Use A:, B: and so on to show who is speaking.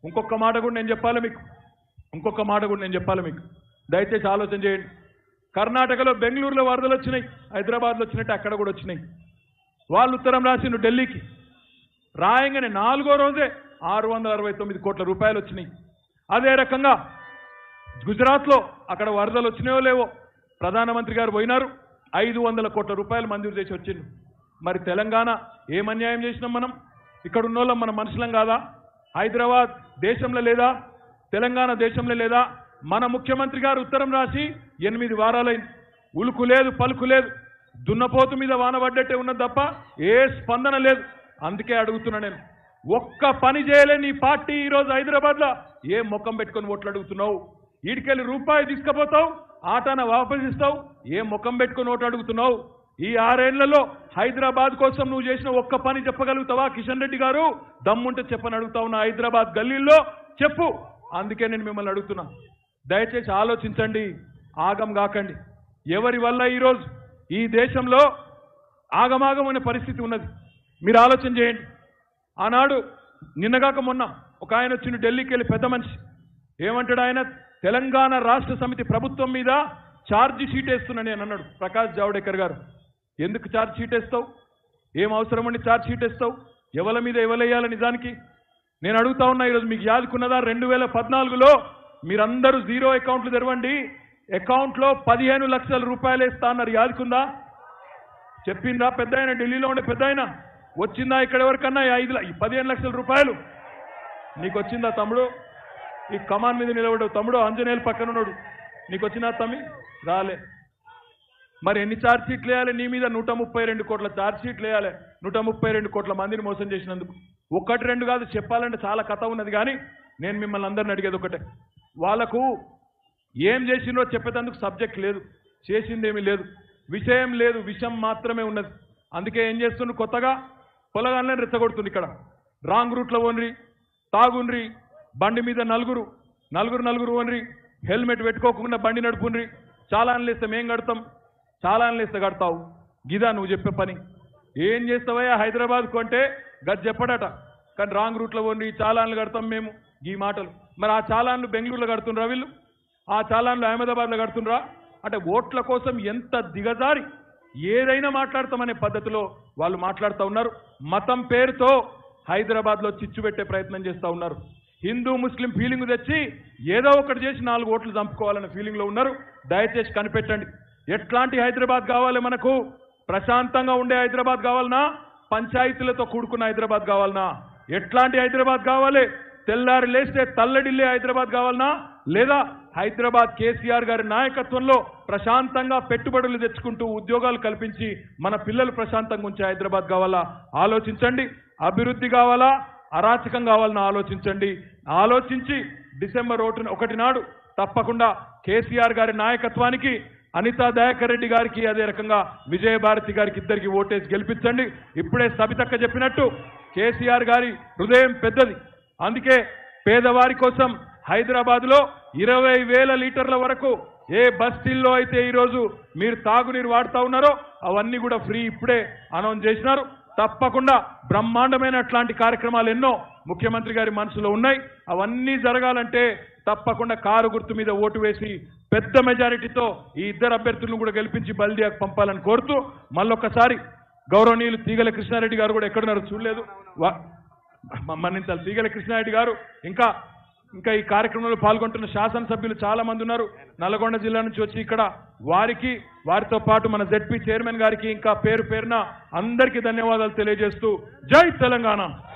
A: ఇంకొక మాట కూడా నేను చెప్పాలి మీకు ఇంకొక మాట కూడా నేను చెప్పాలి మీకు దయచేసి ఆలోచన చేయండి కర్ణాటకలో బెంగళూరులో వరదలు వచ్చినాయి హైదరాబాద్లో వచ్చినట్టు అక్కడ కూడా వచ్చినాయి వాళ్ళు ఉత్తరం రాసిండు ఢిల్లీకి రాయంగానే నాలుగో రోజే ఆరు వందల అరవై తొమ్మిది కోట్ల రూపాయలు వచ్చినాయి అదే రకంగా గుజరాత్లో అక్కడ వరదలు వచ్చినాయో లేవో ప్రధానమంత్రి గారు పోయినారు ఐదు వందల కోట్ల రూపాయలు మంజూరు చేసి వచ్చిండు మరి తెలంగాణ ఏం అన్యాయం చేసినాం మనం ఇక్కడ ఉన్నోళ్ళం మన మనుషులం కాదా హైదరాబాద్ దేశంలో లేదా తెలంగాణ దేశంలో లేదా మన ముఖ్యమంత్రి గారు ఉత్తరం రాసి ఎనిమిది వారాలైంది ఉలుకు లేదు పలుకు లేదు దున్నపోతు మీద వాన పడ్డట్టే ఉన్నది తప్ప ఏ స్పందన లేదు అందుకే అడుగుతున్నా నేను ఒక్క పని చేయలే నీ పార్టీ ఈరోజు హైదరాబాద్లో ఏ ముఖం పెట్టుకొని ఓట్లు అడుగుతున్నావు ఈడికెళ్ళి రూపాయి తీసుకుపోతావు ఆటాన వాపసిస్తావు ఏ ముఖం పెట్టుకొని ఓటు అడుగుతున్నావు ఈ ఆరేళ్లలో హైదరాబాద్ కోసం నువ్వు చేసిన ఒక్క పని చెప్పగలుగుతావా కిషన్ రెడ్డి గారు దమ్ముంటే చెప్పని అడుగుతా ఉన్నా హైదరాబాద్ గల్లీల్లో చెప్పు అందుకే నేను మిమ్మల్ని అడుగుతున్నా దయచేసి ఆలోచించండి ఆగం కాకండి ఎవరి వల్ల ఈరోజు ఈ దేశంలో ఆగమాగమైన పరిస్థితి ఉన్నది మీరు ఆలోచన చేయండి ఆనాడు నిన్నగాక మొన్న ఒక ఆయన వచ్చిండు ఢిల్లీకి వెళ్ళి పెద్ద మనిషి ఏమంటాడు ఆయన తెలంగాణ రాష్ట్ర సమితి ప్రభుత్వం మీద ఛార్జ్ షీట్ వేస్తున్నాను నేను అన్నాడు ప్రకాష్ జావడేకర్ గారు ఎందుకు ఛార్జ్ షీట్ వేస్తావు ఏం అవసరం అండి ఛార్జ్ షీట్ వేస్తావు ఎవల మీద ఎవలేయాలి నిజానికి నేను అడుగుతా ఉన్నా ఈరోజు మీకు యాదుకున్నదా రెండు వేల పద్నాలుగులో మీరందరూ జీరో అకౌంట్లు తెరవండి అకౌంట్లో పదిహేను లక్షల రూపాయలు వేస్తా అన్నారు యాదుకుందా చెప్పిందా పెద్ద ఆయన ఢిల్లీలో ఉండే పెద్ద ఆయన వచ్చిందా ఇక్కడ ఎవరికన్నా ఈ ఐదు ల- ఈ పదిహేను లక్షల రూపాయలు నీకు వచ్చిందా తమ్ముడు ఈ కమాన్ మీద నిలబడు తమ్ముడు ఆంజనేయులు పక్కన ఉన్నాడు నీకు వచ్చినా తమ్మి రాలే మరి ఎన్ని ఛార్జ్ షీట్లు వేయాలి నీ మీద నూట ముప్పై రెండు కోట్ల ఛార్జ్ షీట్లు వేయాలి నూట ముప్పై రెండు కోట్ల మందిని మోసం చేసినందుకు ఒక్కటి రెండు కాదు చెప్పాలంటే చాలా కథ ఉన్నది కానీ నేను మిమ్మల్ని అందరిని అడిగేది ఒకటే వాళ్ళకు ఏం చేసిండ్రో చెప్పేటందుకు సబ్జెక్ట్ లేదు చేసిందేమీ లేదు విషయం లేదు విషయం మాత్రమే ఉన్నది అందుకే ఏం చేస్తుండ్రు కొత్తగా పొలగానే రెచ్చగొడుతుంది ఇక్కడ రాంగ్ రూట్లో ఓన్రి తాగుండ్రి బండి మీద నలుగురు నలుగురు నలుగురు ఓన్రి హెల్మెట్ పెట్టుకోకుండా బండి నడుపుండ్రి చాలాన్లు ఇస్తే మేం కడతాం చాలాన్లు ఇస్తే కడతావు గిదా నువ్వు చెప్పే పని ఏం చేస్తావయ్యా హైదరాబాద్కు అంటే గది చెప్పడట కానీ రాంగ్ రూట్లో ఓన్రి చాలాన్లు కడతాం మేము ఈ మాటలు మరి ఆ చాలాన్లు బెంగళూరులో కడుతుండ్రా వీళ్ళు ఆ చాలాన్లు అహ్మదాబాద్లో కడుతుండ్రా అంటే ఓట్ల కోసం ఎంత దిగజారి ఏదైనా మాట్లాడతామనే పద్ధతిలో వాళ్ళు మాట్లాడుతూ ఉన్నారు మతం పేరుతో హైదరాబాద్లో చిచ్చు పెట్టే ప్రయత్నం చేస్తూ ఉన్నారు హిందూ ముస్లిం ఫీలింగ్ తెచ్చి ఏదో ఒకటి చేసి నాలుగు ఓట్లు చంపుకోవాలనే ఫీలింగ్లో ఉన్నారు దయచేసి కనిపెట్టండి ఎట్లాంటి హైదరాబాద్ కావాలి మనకు ప్రశాంతంగా ఉండే హైదరాబాద్ కావాలనా పంచాయతీలతో కూడుకున్న హైదరాబాద్ కావాలనా ఎట్లాంటి హైదరాబాద్ కావాలి తెల్లారి లేస్తే తల్లడిల్లే హైదరాబాద్ కావాలనా లేదా హైదరాబాద్ కేసీఆర్ గారి నాయకత్వంలో ప్రశాంతంగా పెట్టుబడులు తెచ్చుకుంటూ ఉద్యోగాలు కల్పించి మన పిల్లలు ప్రశాంతంగా ఉంచే హైదరాబాద్ కావాలా ఆలోచించండి అభివృద్ధి కావాలా అరాచకం కావాలని ఆలోచించండి ఆలోచించి డిసెంబర్ ఒకటి ఒకటి నాడు తప్పకుండా కేసీఆర్ గారి నాయకత్వానికి అనితా దయాకర్ రెడ్డి గారికి అదే రకంగా విజయభారతి గారికి ఇద్దరికి ఓటేసి గెలిపించండి ఇప్పుడే సబితక్క చెప్పినట్టు కేసీఆర్ గారి హృదయం పెద్దది అందుకే పేదవారి కోసం హైదరాబాద్లో ఇరవై వేల లీటర్ల వరకు ఏ బస్తీల్లో అయితే ఈరోజు మీరు తాగునీరు వాడుతా ఉన్నారో అవన్నీ కూడా ఫ్రీ ఇప్పుడే అనౌన్స్ చేసినారు తప్పకుండా బ్రహ్మాండమైన అట్లాంటి కార్యక్రమాలు ఎన్నో ముఖ్యమంత్రి గారి మనసులో ఉన్నాయి అవన్నీ జరగాలంటే తప్పకుండా కారు గుర్తు మీద ఓటు వేసి పెద్ద మెజారిటీతో ఈ ఇద్దరు అభ్యర్థులను కూడా గెలిపించి బల్దియాకు పంపాలని కోరుతూ మళ్ళొక్కసారి గౌరవనీయులు తీగల కృష్ణారెడ్డి గారు కూడా ఎక్కడున్నారో చూడలేదు వా- మన్నించాలి తీగల కృష్ణారెడ్డి గారు ఇంకా ఇంకా ఈ కార్యక్రమంలో పాల్గొంటున్న శాసనసభ్యులు చాలా మంది ఉన్నారు నల్గొండ జిల్లా నుంచి వచ్చి ఇక్కడ వారికి వారితో పాటు మన జెడ్పీ చైర్మన్ గారికి ఇంకా పేరు పేరున అందరికీ ధన్యవాదాలు తెలియజేస్తూ జై తెలంగాణ